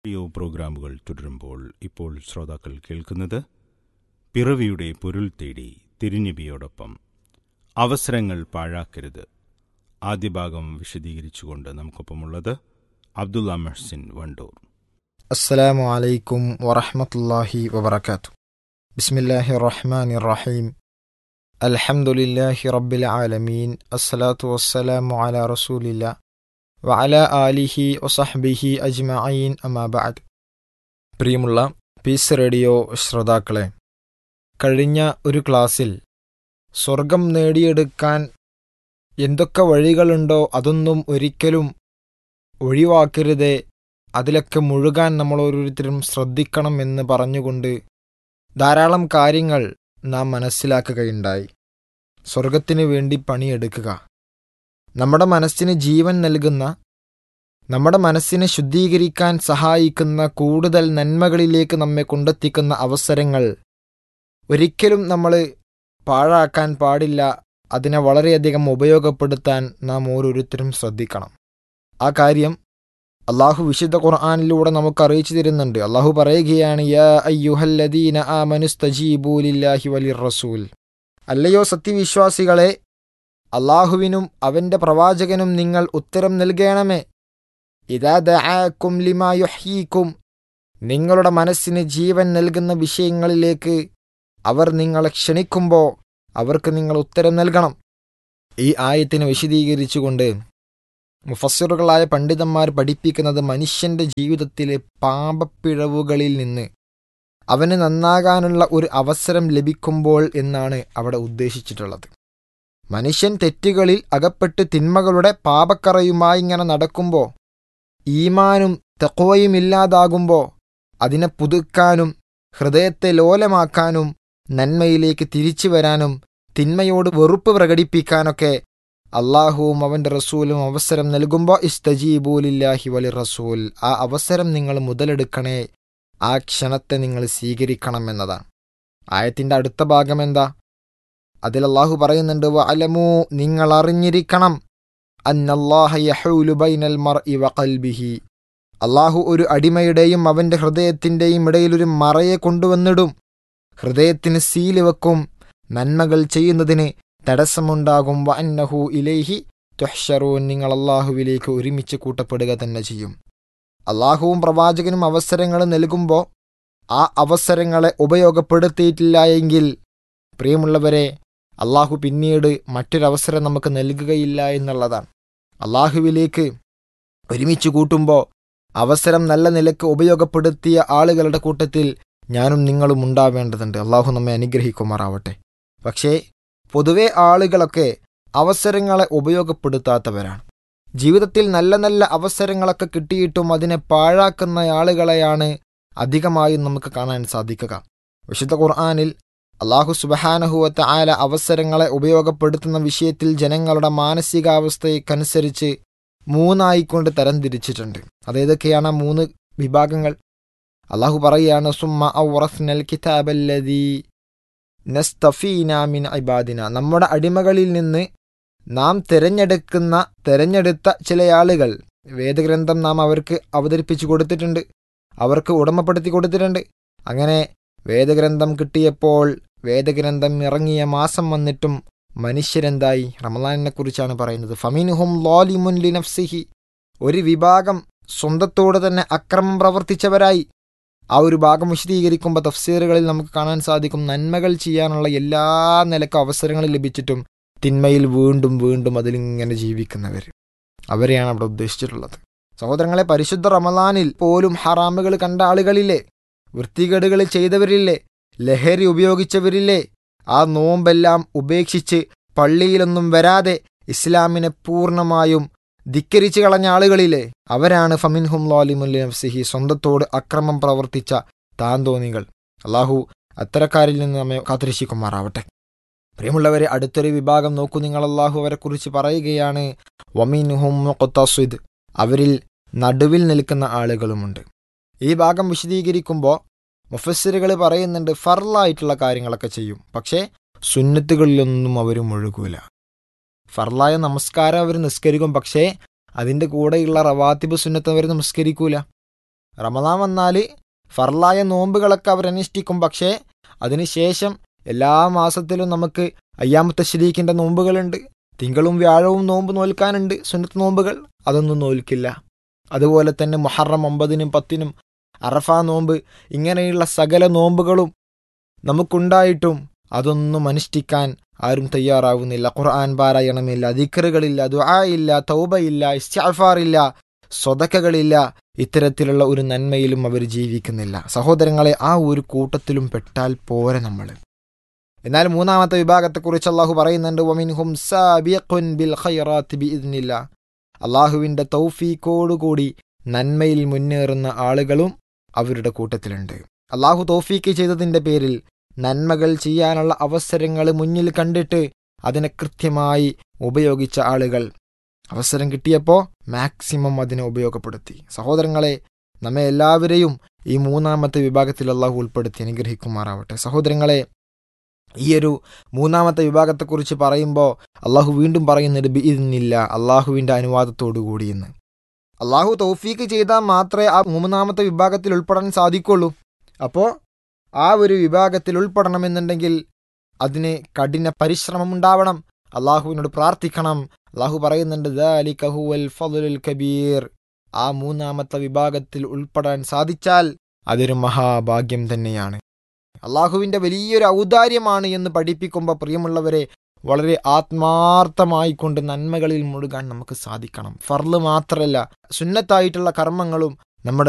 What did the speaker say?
radio പ്രോഗ്രാമുകൾ തുടരുമ്പോൾ ഇപ്പോൾ ശ്രോതാക്കൾ കേൾക്കുന്നത് പിറവിയുടെ പൊരുൾ തേടി തിരുനിബിയോടൊപ്പം അവസരങ്ങൾ പാഴാക്കരുത് ആദ്യ ഭാഗം വിശദീകരിച്ചുകൊണ്ട് നമുക്കൊപ്പമുള്ളത് അബ്ദുള്ള മെഹ്സിൻ വണ്ടൂർ അസ്സലാമു അലൈക്കും വറഹ്മത്തുള്ളാഹി വബറകാത്തു ബിസ്മില്ലാഹി റഹ്മാനി റഹീം അൽഹംദുലില്ലാഹി റബ്ബിൽ ആലമീൻ അസ്സലാത്തു വസ്സലാമു അലാ റസൂലില്ല വഅല ആലിഹി വസഹ്ബിഹി അജ്മഈൻ അമാ ബഅദ് പ്രിയമുള്ള പീസ് റേഡിയോ ശ്രോതാക്കളെ കഴിഞ്ഞ ഒരു ക്ലാസ്സിൽ സ്വർഗം നേടിയെടുക്കാൻ എന്തൊക്കെ വഴികളുണ്ടോ അതൊന്നും ഒരിക്കലും ഒഴിവാക്കരുതേ അതിലൊക്കെ മുഴുകാൻ നമ്മൾ ഓരോരുത്തരും ശ്രദ്ധിക്കണം എന്ന് പറഞ്ഞുകൊണ്ട് ധാരാളം കാര്യങ്ങൾ നാം മനസ്സിലാക്കുകയുണ്ടായി സ്വർഗത്തിനു വേണ്ടി പണിയെടുക്കുക നമ്മുടെ മനസ്സിന് ജീവൻ നൽകുന്ന നമ്മുടെ മനസ്സിനെ ശുദ്ധീകരിക്കാൻ സഹായിക്കുന്ന കൂടുതൽ നന്മകളിലേക്ക് നമ്മെ കൊണ്ടെത്തിക്കുന്ന അവസരങ്ങൾ ഒരിക്കലും നമ്മൾ പാഴാക്കാൻ പാടില്ല അതിനെ വളരെയധികം ഉപയോഗപ്പെടുത്താൻ നാം ഓരോരുത്തരും ശ്രദ്ധിക്കണം ആ കാര്യം അള്ളാഹു വിശുദ്ധ ഖുർആാനിലൂടെ നമുക്ക് അറിയിച്ചു തരുന്നുണ്ട് അള്ളാഹു പറയുകയാണ് യാ അയ്യുഹല്ലദീന ആമനുസ്തജീബൂ ലില്ലാഹി വലിർ റസൂൽ അല്ലയോ സത്യവിശ്വാസികളെ അള്ളാഹുവിനും അവന്റെ പ്രവാചകനും നിങ്ങൾ ഉത്തരം നൽകണമേ ഇതാ ദആക്കും ലിമാ യുഹ്യീക്കും നിങ്ങളുടെ മനസ്സിന് ജീവൻ നൽകുന്ന വിഷയങ്ങളിലേക്ക് അവർ നിങ്ങളെ ക്ഷണിക്കുമ്പോൾ അവർക്ക് നിങ്ങൾ ഉത്തരം നൽകണം ഈ ആയത്തിനെ വിശദീകരിച്ചുകൊണ്ട് മുഫസ്സിറുകളായ പണ്ഡിതന്മാർ പഠിപ്പിക്കുന്നത് മനുഷ്യന്റെ ജീവിതത്തിലെ പാപപ്പിഴവുകളിൽ നിന്ന് അവന് നന്നാകാനുള്ള ഒരു അവസരം ലഭിക്കുമ്പോൾ എന്നാണ് അവിടെ ഉദ്ദേശിച്ചിട്ടുള്ളത് മനുഷ്യൻ തെറ്റുകളിൽ അകപ്പെട്ട് തിന്മകളുടെ പാപക്കറയുമായി ഇങ്ങനെ നടക്കുമ്പോൾ ഈമാനും തെക്കുവയും ഇല്ലാതാകുമ്പോൾ അതിനെ പുതുക്കാനും ഹൃദയത്തെ ലോലമാക്കാനും നന്മയിലേക്ക് തിരിച്ചു വരാനും തിന്മയോട് വെറുപ്പ് പ്രകടിപ്പിക്കാനൊക്കെ അള്ളാഹുവും അവന്റെ റസൂലും അവസരം നൽകുമ്പോൾ ഇസ്തജീബൂലില്ലാഹി വലി റസൂൽ ആ അവസരം നിങ്ങൾ മുതലെടുക്കണേ ആ ക്ഷണത്തെ നിങ്ങൾ സ്വീകരിക്കണം എന്നതാണ് ആയത്തിന്റെ അടുത്ത ഭാഗം എന്താ അതിൽ അള്ളാഹു പറയുന്നുണ്ട് അലമു നിങ്ങൾ അറിഞ്ഞിരിക്കണം ബൈനൽ അള്ളാഹു ഒരു അടിമയുടെയും അവന്റെ ഹൃദയത്തിന്റെയും ഇടയിൽ ഒരു മറയെ കൊണ്ടുവന്നിടും ഹൃദയത്തിന് സീല് വെക്കും നന്മകൾ ചെയ്യുന്നതിന് തടസ്സമുണ്ടാകും വന്നഹു ഇലേഹി തുഹ്ഷറൂൻ നിങ്ങൾ അള്ളാഹുവിലേക്ക് ഒരുമിച്ച് കൂട്ടപ്പെടുക തന്നെ ചെയ്യും അള്ളാഹുവും പ്രവാചകനും അവസരങ്ങൾ നൽകുമ്പോൾ ആ അവസരങ്ങളെ ഉപയോഗപ്പെടുത്തിയിട്ടില്ല എങ്കിൽ പ്രിയമുള്ളവരെ അള്ളാഹു പിന്നീട് മറ്റൊരവസരം നമുക്ക് നൽകുകയില്ല എന്നുള്ളതാണ് അള്ളാഹുവിലേക്ക് ഒരുമിച്ച് കൂട്ടുമ്പോൾ അവസരം നല്ല നിലക്ക് ഉപയോഗപ്പെടുത്തിയ ആളുകളുടെ കൂട്ടത്തിൽ ഞാനും നിങ്ങളും ഉണ്ടാവേണ്ടതുണ്ട് അള്ളാഹു നമ്മെ അനുഗ്രഹിക്കുമാറാവട്ടെ പക്ഷേ പൊതുവെ ആളുകളൊക്കെ അവസരങ്ങളെ ഉപയോഗപ്പെടുത്താത്തവരാണ് ജീവിതത്തിൽ നല്ല നല്ല അവസരങ്ങളൊക്കെ കിട്ടിയിട്ടും അതിനെ പാഴാക്കുന്ന ആളുകളെയാണ് അധികമായും നമുക്ക് കാണാൻ സാധിക്കുക വിശുദ്ധ ഖുർആാനിൽ അള്ളാഹു സുബഹാനഹുവത്ത ആല അവസരങ്ങളെ ഉപയോഗപ്പെടുത്തുന്ന വിഷയത്തിൽ ജനങ്ങളുടെ മാനസികാവസ്ഥയ്ക്കനുസരിച്ച് മൂന്നായിക്കൊണ്ട് തരംതിരിച്ചിട്ടുണ്ട് അതേതൊക്കെയാണ് ആ മൂന്ന് വിഭാഗങ്ങൾ അള്ളാഹു പറയുകയാണ് സുമ്മ ഔറസ്നൽ കിതാബല്ലദീ നസ്തഫീന മിൻ ഇബാദിന നമ്മുടെ അടിമകളിൽ നിന്ന് നാം തിരഞ്ഞെടുക്കുന്ന തിരഞ്ഞെടുത്ത ചില ആളുകൾ വേദഗ്രന്ഥം നാം അവർക്ക് അവതരിപ്പിച്ചു കൊടുത്തിട്ടുണ്ട് അവർക്ക് ഉടമപ്പെടുത്തി കൊടുത്തിട്ടുണ്ട് അങ്ങനെ വേദഗ്രന്ഥം കിട്ടിയപ്പോൾ വേദഗ്രന്ഥം ഇറങ്ങിയ മാസം വന്നിട്ടും മനുഷ്യരെന്തായി റമലാനിനെ കുറിച്ചാണ് പറയുന്നത് ഫമിൻഹും ലോലിമുൻ ലിനഫ്സിഹി ഒരു വിഭാഗം സ്വന്തത്തോട് തന്നെ അക്രമം പ്രവർത്തിച്ചവരായി ആ ഒരു ഭാഗം വിശദീകരിക്കുമ്പോൾ തഫ്സീറുകളിൽ നമുക്ക് കാണാൻ സാധിക്കും നന്മകൾ ചെയ്യാനുള്ള എല്ലാ നിലക്കും അവസരങ്ങൾ ലഭിച്ചിട്ടും തിന്മയിൽ വീണ്ടും വീണ്ടും അതിലിങ്ങനെ ജീവിക്കുന്നവർ അവരെയാണ് അവിടെ ഉദ്ദേശിച്ചിട്ടുള്ളത് സഹോദരങ്ങളെ പരിശുദ്ധ റമലാനിൽ പോലും ഹറാമുകൾ കണ്ട ആളുകളില്ലേ വൃത്തികേടുകൾ ചെയ്തവരില്ലേ ലഹരി ഉപയോഗിച്ചവരില്ലേ ആ നോമ്പെല്ലാം ഉപേക്ഷിച്ച് പള്ളിയിലൊന്നും വരാതെ ഇസ്ലാമിനെ പൂർണ്ണമായും ധിക്കരിച്ചു കളഞ്ഞ ആളുകളിലെ അവരാണ് ഫമിൻഹും ലോലിമുല്ലി സ്വന്തത്തോട് അക്രമം പ്രവർത്തിച്ച താന്തോന്നികൾ അള്ളാഹു അത്തരക്കാരിൽ നിന്ന് നമ്മെ കാത്തിരക്ഷിക്കുമാറാവട്ടെ പ്രിയമുള്ളവരെ അടുത്തൊരു വിഭാഗം നോക്കൂ നിങ്ങൾ അള്ളാഹു അവരെക്കുറിച്ച് പറയുകയാണ് വമീൻഹും കൊത്താസ്വിദ് അവരിൽ നടുവിൽ നിൽക്കുന്ന ആളുകളുമുണ്ട് ഈ ഭാഗം വിശദീകരിക്കുമ്പോൾ മുഫസ്സിറുകൾ പറയുന്നുണ്ട് ഫർലായിട്ടുള്ള കാര്യങ്ങളൊക്കെ ചെയ്യും പക്ഷേ സുന്നത്തുകളിലൊന്നും അവർ മുഴുകൂല ഫർലായ നമസ്കാരം അവർ നിസ്കരിക്കും പക്ഷേ അതിൻ്റെ കൂടെയുള്ള റവാത്തിബ് സുന്നത്ത് അവർ നമസ്കരിക്കൂല റമദാൻ വന്നാൽ ഫർലായ നോമ്പുകളൊക്കെ അവർ അനുഷ്ഠിക്കും പക്ഷേ അതിനുശേഷം എല്ലാ മാസത്തിലും നമുക്ക് അയ്യാമത്തെ ശരീക്കിൻ്റെ നോമ്പുകളുണ്ട് തിങ്കളും വ്യാഴവും നോമ്പ് നോൽക്കാനുണ്ട് സുന്നത്ത് നോമ്പുകൾ അതൊന്നും നോൽക്കില്ല അതുപോലെ തന്നെ മുഹറം ഒമ്പതിനും പത്തിനും അറഫ നോമ്പ് ഇങ്ങനെയുള്ള സകല നോമ്പുകളും നമുക്കുണ്ടായിട്ടും അതൊന്നും അനുഷ്ഠിക്കാൻ ആരും തയ്യാറാവുന്നില്ല ഖുർആൻ പാരായണമില്ല ദിക്കറുകളില്ല ദുആയില്ല തൗബയില്ല ഇസ്റ്റാഫാറില്ല സ്വതക്കകളില്ല ഇത്തരത്തിലുള്ള ഒരു നന്മയിലും അവർ ജീവിക്കുന്നില്ല സഹോദരങ്ങളെ ആ ഒരു കൂട്ടത്തിലും പെട്ടാൽ പോരെ നമ്മൾ എന്നാൽ മൂന്നാമത്തെ വിഭാഗത്തെക്കുറിച്ച് അള്ളാഹു പറയുന്നുണ്ട് വമിൻഹും സാബിഖുൻ ബിൽ ഖൈറാത്ത് ബിഇദ്നില്ല അള്ളാഹുവിൻ്റെ തൗഫീക്കോടുകൂടി നന്മയിൽ മുന്നേറുന്ന ആളുകളും അവരുടെ കൂട്ടത്തിലുണ്ട് അള്ളാഹു തൗഫീക്ക് ചെയ്തതിൻ്റെ പേരിൽ നന്മകൾ ചെയ്യാനുള്ള അവസരങ്ങൾ മുന്നിൽ കണ്ടിട്ട് അതിനെ കൃത്യമായി ഉപയോഗിച്ച ആളുകൾ അവസരം കിട്ടിയപ്പോൾ മാക്സിമം അതിനെ ഉപയോഗപ്പെടുത്തി സഹോദരങ്ങളെ നമ്മെ എല്ലാവരെയും ഈ മൂന്നാമത്തെ വിഭാഗത്തിൽ അള്ളാഹു ഉൾപ്പെടുത്തി അനുഗ്രഹിക്കുമാറാവട്ടെ സഹോദരങ്ങളെ ഈ ഒരു മൂന്നാമത്തെ വിഭാഗത്തെക്കുറിച്ച് പറയുമ്പോൾ അള്ളാഹു വീണ്ടും പറയുന്നത് ബിഇന്നില്ല അള്ളാഹുവിൻ്റെ അനുവാദത്തോടു കൂടിയെന്ന് അള്ളാഹു തൗഫീക്ക് ചെയ്താൽ മാത്രമേ ആ മൂന്നാമത്തെ വിഭാഗത്തിൽ ഉൾപ്പെടാൻ സാധിക്കുള്ളൂ അപ്പോൾ ആ ഒരു വിഭാഗത്തിൽ ഉൾപ്പെടണമെന്നുണ്ടെങ്കിൽ അതിന് കഠിന പരിശ്രമം ഉണ്ടാവണം അള്ളാഹുവിനോട് പ്രാർത്ഥിക്കണം അള്ളാഹു പറയുന്നുണ്ട് ദാലിക ഹുവൽ ഫളുൽ കബീർ ആ മൂന്നാമത്തെ വിഭാഗത്തിൽ ഉൾപ്പെടാൻ സാധിച്ചാൽ അതൊരു മഹാഭാഗ്യം തന്നെയാണ് അള്ളാഹുവിൻ്റെ വലിയൊരു ഔദാര്യമാണ് എന്ന് പഠിപ്പിക്കുമ്പോൾ പ്രിയമുള്ളവരെ വളരെ ആത്മാർത്ഥമായി കൊണ്ട് നന്മകളിൽ മുഴുകാൻ നമുക്ക് സാധിക്കണം ഫർള് മാത്രമല്ല സുന്നത്തായിട്ടുള്ള കർമ്മങ്ങളും നമ്മുടെ